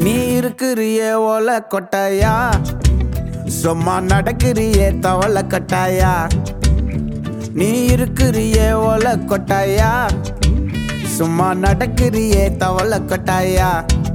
நீ இருக்கிறிய ஓலை கொட்டாயா சும்மா நடக்கிறியே தவளை கட்டாயா நீ இருக்கிறிய ஓலை கொட்டாயா சும்மா நடக்கிறியே தவளை கொட்டாயா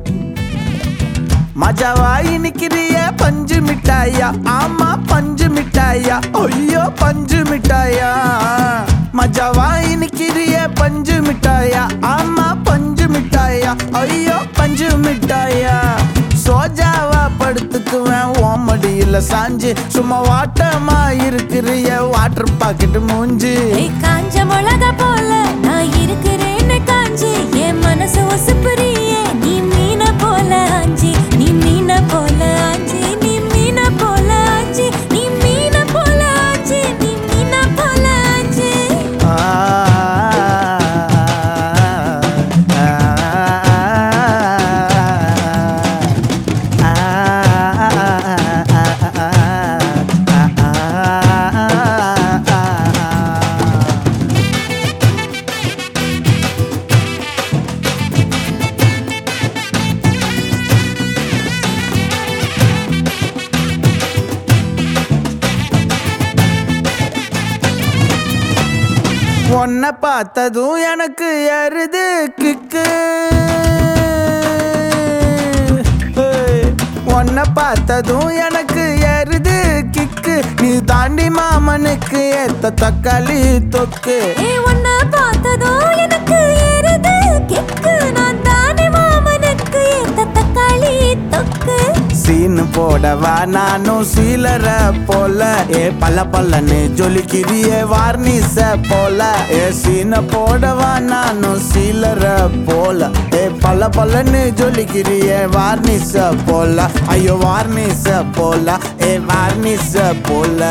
மஜாவாய் நிக்கிறிய பஞ்சு மிட்டாயா ஆமா பஞ்சு மிட்டாயா ஐயோ பஞ்சு மிட்டாயா மஜாவாய் நிக்கிறிய பஞ்சு மிட்டாயா ஆமா பஞ்சு மிட்டாயா ஐயோ பஞ்சு மிட்டாயா சோஜாவா படுத்துக்குவேன் ஓமடியில சாஞ்சு சும்மா வாட்டமா இருக்கிறிய வாட்டர் பாக்கெட் மூஞ்சி ஏய் காஞ்ச மிளகா போல நான் இருக்கிறேன்னு காஞ்சி என் மனசு ஒசுப்புறியே நீ மீன போல ஆஞ்சி நீ மீன போல ஆஞ்சி நீ மீன போல ஆஞ்சி நீ மீன போல ஆஞ்சி நீ மீன போல ஆஞ்சி ஆ, உன்னை பார்த்ததும் எனக்கு எருது கிக்கு ஏய், உன்னை பார்த்ததும் எனக்கு எருது கிக்கு நீ தாண்டி மாமனுக்கு ஏத்த தக்காளி தொக்கு ஏய் உன்னை பார்த்ததோ எனக்கு ஏறுது கிக்கு நான் தானே மாமனுக்கு ஏத்த தக்காளி தொக்கு சீனு போடவா நானும் சீலர போல ஏ பல்ல பல்லன்னு ஜொலிக்கிறியே வார்னிச போல ஏ சீன போடவா நானும் சீலர போல ஏ பல்ல பல்லன்னு ஜொலிக்கிறியே வார்னிச போல ஐயோ வார்னிச போல ஏ வார்னிச போல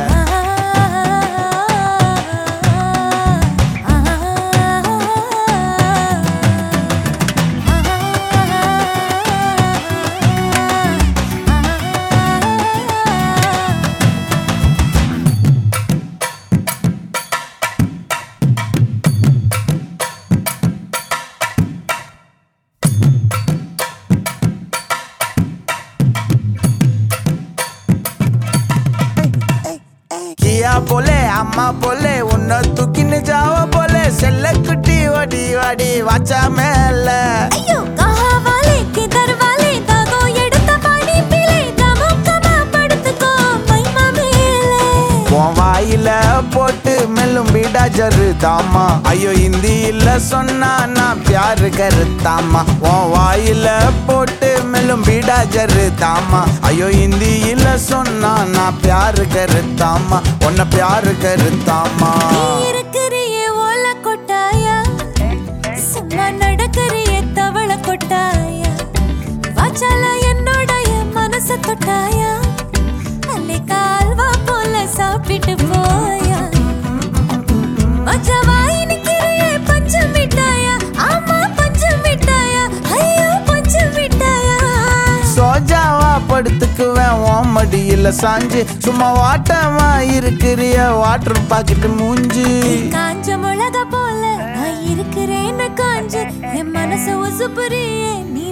கியா போலே அம்மா போலே உன்னை தூக்கின்னு ஜாவ போலே செல்ல குட்டி வடி வடி வாச்சா மேல ஐயோ கஹாவாலே கிதர்வாலே தாகோ எடுத்த பாடி பிலே தமுக்கமா படுத்துக்கோ மைமா மேலே உன் வாயில போட்டு மெல்லும் பீடா ஜரு தாமா ஐயோ ஹிந்தியில சொன்னா நான் பியாரு கருத்தாமா உன் வாயில போட்டு மெல்லும் பீடா ஜரு தாமா ஐயோ ஹிந்தியில சொன்னா நான் பியாரு கருத்தாமா உன்னை பியாரு கருத்தாமா நீ இருக்கிறியே ஓல கொட்டாயா சும்மா நடக்கிறியே தவள கொட்டாயா வாச்சால என்னோடைய மனச தொட்டாயா அல்லே கால்வா போல சாப்பிட்டு போயா மஜாவாய் நிக்கிறியே பஞ்சு மிட்டாயா ஆமா பஞ்சு மிட்டாயா ஐயோ பஞ்சு மிட்டாயா சோஜாவா படுத்துக்குவேன் ஓம் மடியில சாஞ்சு சும்மா வாட்டமா இருக்கிறிய வாட்டர் பாக்கெட் மூஞ்சி காஞ்ச மிளகா போல நான் இருக்கிறேன்னு காஞ்சு என் மனச உசுப்புறியே நீ